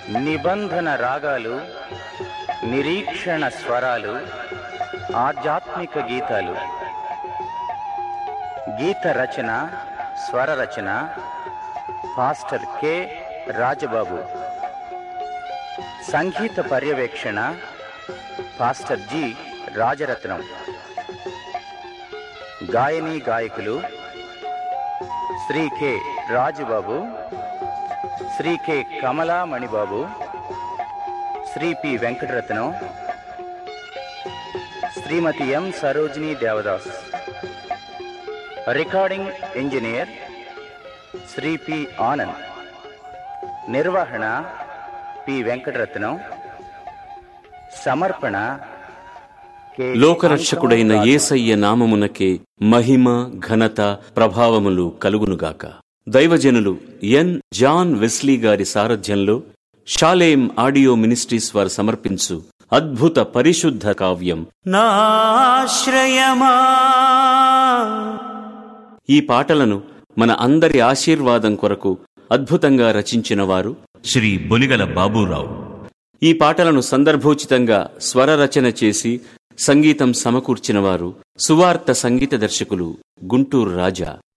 నిబంధన రాగాలు నిరీక్షణ స్వరాలు ఆధ్యాత్మిక గీతాలు గీత రచన స్వర రచన పాస్టర్ కె రాజబాబు సంగీత పర్యవేక్షణ పాస్టర్ జి రాజరత్నం గాయని గాయకులు Sri K Rajubabu Sri K Kamala Manibabu Sri P Venkataratnam Shrimati M Sarojini Devadas recording engineer Sri P Anand నిర్వహణ పి వెంకటరత్నం సమర్పణ కె. లోకరక్షకుడైన యేసయ్య నామమునకే మహిమ ఘనత ప్రభావములు కలుగునుగాక దైవజనులు ఎన్ జాన్ వెస్లీ గారి సారథ్యంలో షాలేం ఆడియో మినిస్ట్రీస్ వారు సమర్పించు అద్భుత పరిశుద్ధ కావ్యం నాశ్రయమా ఈ పాటలను మన అందరి ఆశీర్వాదం కొరకు అద్భుతంగా రచించిన వారు శ్రీ బొలిగల బాబూరావు ఈ పాటలను సందర్భోచితంగా స్వర రచన చేసి సంగీతం సమకూర్చిన వారు సువార్త సంగీత దర్శకులు గుంటూరు రాజా